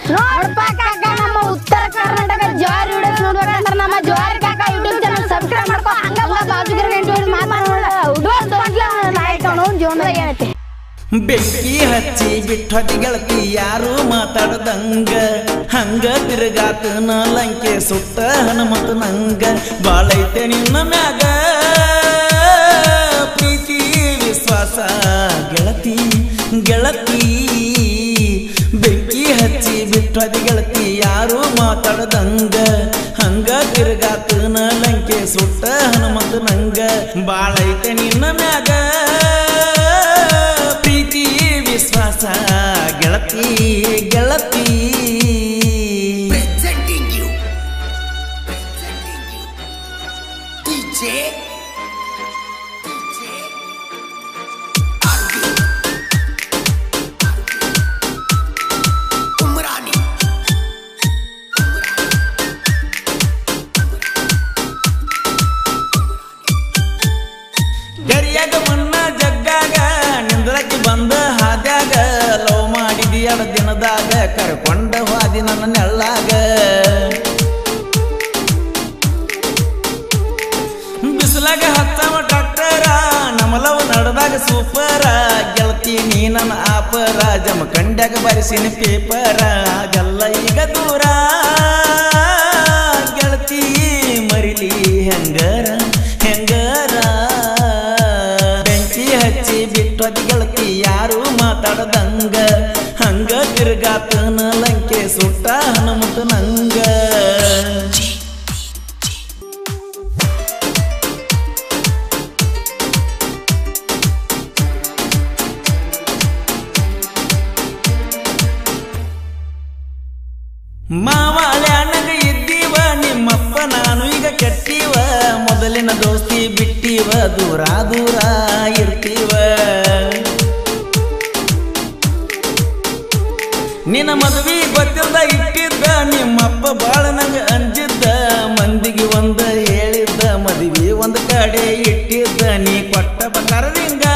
ನೋಡ್ಪ ಕಾಕ ನಮ್ಮ ಉತ್ತರ ಕರ್ನಾಟಕ ಜವಾರಿ ವಿಡಿಯೋಸ್ ನೋಡ್ಬೇಕಂದ್ರ ನಮ್ಮ ಜವಾರಿ ಕಾಕ ಯೂಟ್ಯೂಬ್ ಚಾನಲ್ ಸಬ್ಸ್ಕ್ರೈಬ್ ಮಾಡ್ಕೊ ಹಂಗ ಬಾಜುಗಿರ ಗಂಟೆ ಹೊಡಿ ಮಾತಾಡೋಣ ಉಡ್ವಾರ್ ತಗೊಂಡ್ಲ ನಾಯಕ ಅವ್ನು ಜೀವನದಾಗ ಏನೈತಿ ಬೆಂಕಿ ಹಚ್ಚಿ ಬಿಟ್ಟೊತಿ ಗೆಳತಿ ಯಾರು ಮಾತಾಡದಂಗ ಹಂಗ ತಿರುಗಾತ ನ ಲಂಕೆ ಸುತ್ತ ಹನುಮಂತ ನಂಗ ಬಾಳೈತೆ ನಿನ್ನ ಮ್ಯಾಗ ಪ್ರೀತಿ ವಿಶ್ವಾಸ ಗೆಳತಿ ಗೆಳತಿ ಬೆಂಕಿ ಹಚ್ಚಿ ಬಿಟ್ಟೊತಿ ಗೆಳತಿ ಯಾರು ಮಾತಾಡದಂಗ ಹಂಗ ತಿರುಗಾತ ನ ಲಂಕೆ ಸುತ್ತ ಹನುಮಂತ ನಂಗ ಬಾಳೈತೆ ನಿನ್ನ ಮ್ಯಾಗ ಪ್ರೀತಿ ವಿಶ್ವಾಸ ಗೆಳತಿ ಗೆಳತಿ presenting you, presenting you, DJ, DJ, Arvind, Umrani, ಗರಿಯಾಗ ಮಣ್ಣ ಜಗ್ಗಾಗ ನಿಂದ್ರಕ್ಕೆ ಬಂದ ಹಾದ್ಯಾಗ ಲವ್ ಮಾಡಿದಿ ಎರಡು ದಿನದಾಗ ಕರ್ಕೊಂಡ ಹಾದಿ ನನ್ನ ನೆಳ್ಳಾಗ ಬಿಸಿಲಾಗ ಹತ್ತವ ಡಾಕ್ಟರ ನಮಲವ್ ನಡೆದಾಗ ಸೂಪರ ಗೆಳತಿ ನೀ ನನ್ನ ಆಪರ ಜಮ ಕಂಡ್ಯಾಗ ಬರಿಸಿನ ಪೇಪರ ಆಗಲ್ಲ ಈಗ ದೂರ ಗೆಳತಿ ಮರಿಲಿ ಹೆಂಗರ ಹೆಂಗರ ಬೆಂಕಿ ಹಚ್ಚಿ ಬಿಟ್ಟದ ಗೆಳತಿ ಯಾರು ಮಾತಾಡದಂಗ ಹಂಗ ತಿರ್ಗಾತನ ಲಂಕೆ ಸುಟ್ಟ ಹನುಮಂತ ನಂಗ ಮಾವಾಳೆ ಅಣ್ಣಗ ಇದ್ದೀವ ನಿಮ್ಮಪ್ಪ ನಾನು ಈಗ ಕೆಟ್ಟಿವ ಮೊದಲಿನ ದೋಸ್ತಿ ಬಿಟ್ಟಿವ ದೂರ ದೂರ ಇರ್ತೀವ ನಿನ್ನ ಮದುವೆ ಗೊತ್ತಿಲ್ದ ಇಟ್ಟಿದ್ದ ನಿಮ್ಮಪ್ಪ ಬಾಳ ನಂಗ ಅಂಜಿದ್ದ ಮಂದಿಗೆ ಒಂದ ಹೇಳಿದ್ದ ಮದುವೆ ಒಂದ್ ಕಡೆ ಇಟ್ಟಿದ್ದ ನೀ ಕೊಟ್ಟ ಬಂಗಾರದಿಂಗ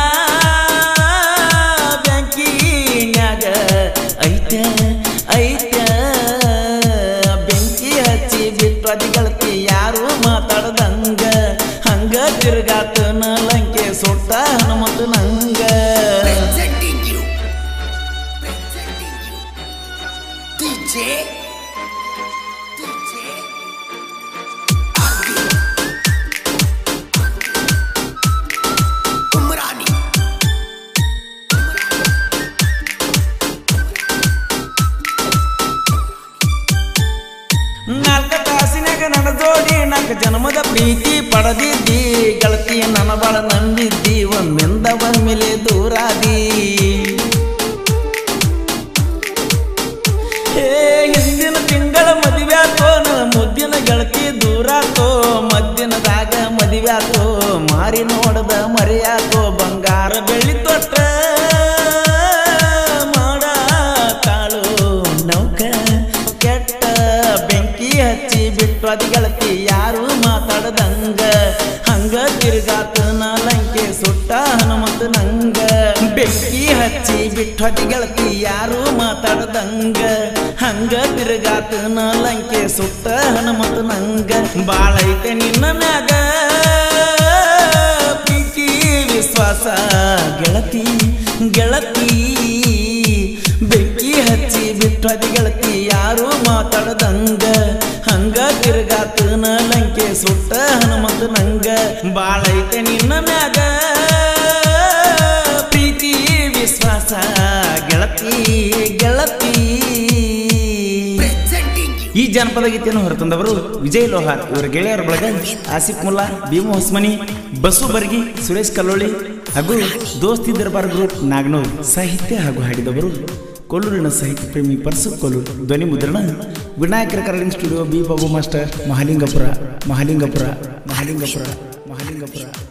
ಬ್ಯಾಂಕಿನ್ಯಾಗ ಐತ ಐತ ಬೆಂಕಿ ಹಚ್ಚಿ ಬಿಟ್ಟು ಅದಿ ಗೆಳತಿ ಯಾರು ಮಾತಾಡದಂಗ ಹಂಗ ತಿರ್ಗಾತನ ಲಂಕೆ ಸುಟ್ಟ ಹನುಮಂತ ನಂಗ presenting you, presenting you, DJ, DJ, Arvind, Umrani. ನಾಲ್ಕ ತಾಸಿನಾಗ ನನ್ನ ಜೋಡಿ ನಾಲ್ಕು ಜನ್ಮದ ಪ್ರೀತಿ ಪಡೆದಿದ್ದಿ ಗೆಳತಿ ನನ್ನ ಬಾಳ ನಂಬಿದ್ದಿ ಒಮ್ಮಿಂದ ಒಮ್ಮೆಲೆ ದೂರಾದಿ ಹೇ ಹಿಂದಿನ ತಿಂಗಳ ಮದುವೆ ಆತೋ ನನ್ನ ಮುದ್ದಿನ ಗೆಳತಿ ದೂರಾತೋ ಮದ್ದಿನದಾಗ ಮದುವೆ ಆತೋ ಮಾರಿ ನೋಡದ ಮರೆಯಾತೋ ಬಂಗಾರ ಬೆಳ್ಳಿ ತೊಟ್ಟ ಮಾಡ ತಾಳು ನೌಕ ಕೆಟ್ಟ ಬೆಂಕಿ ಹಚ್ಚಿ ಬಿಟ್ಟು ಅದಿ ಗೆಳತಿ ಯಾರು ಮಾತಾಡದಂಗ ಹಂಗ ತಿರುಗಾತನ ಲಂಕೆ ಸುಟ್ಟ ಹನುಮಂತ ನಂಗ ಬೆಂಕಿ ಹಚ್ಚಿ ಬಿಟ್ಟು ಅದಿ ಗೆಳತಿ ಯಾರು ಮಾತಾಡದಂಗ ಹಂಗ ತಿರುಗಾತನ ಲಂಕೆ ಸುಟ್ಟ ಹನುಮಂತ ನಂಗ ಬಾಳೈತೆ ನಿನ್ನ ಮ್ಯಾಗ ಪ್ರೀತಿ ವಿಶ್ವಾಸ ಗೆಳತಿ ಗೆಳತಿ ಬೆಂಕಿ ಹಚ್ಚಿ ಬಿಟ್ಟು ಅದಿ ಗೆಳತಿ ಯಾರು ಮಾತಾಡದಂಗ ಹಂಗ ತಿರುಗಾತನ ಲಂಕೆ ಸುಟ್ಟ ಹನುಮಂತ ನಂಗ ಬಾಳೈತೆ ನಿನ್ನ ಮ್ಯಾಗ ಪ್ರೀತಿ ವಿಶ್ವಾಸ ಗೆಳತಿ ಗೆಳತಿ Presenting you, ಈ ಜನಪದ ಗೀತೆಯನ್ನು ಹೊರತಂದವರು ವಿಜಯ್ ಲೋಹಾರ್ ಇವರ ಗೆಳೆಯರ ಬಳಗ ಆಸಿಫ್ ಮುಲ್ಲಾ ಭೀಮು ಹೊಸ್ಮನಿ ಬಸು ಬರ್ಗಿ ಸುರೇಶ್ ಕಲ್ಲೋಳಿ ಹಾಗೂ ದೋಸ್ತಿ ದರ್ಬಾರ್ ಗ್ರೂಪ್ ನಾಗನೂರ್ ಸಾಹಿತ್ಯ ಹಾಗೂ ಹಾಡಿದವರು ಕೊಲ್ಲೂರಿನ ಸಾಹಿತ್ಯ ಪ್ರೇಮಿ ಪರ್ಸು ಕೊಲ್ಲೂರು ಧ್ವನಿ ಮುದ್ರಣ ವಿನಾಯಕರ recording studio B Babu master Mahalingapura Mahalingapura Mahalingapura Mahalingapura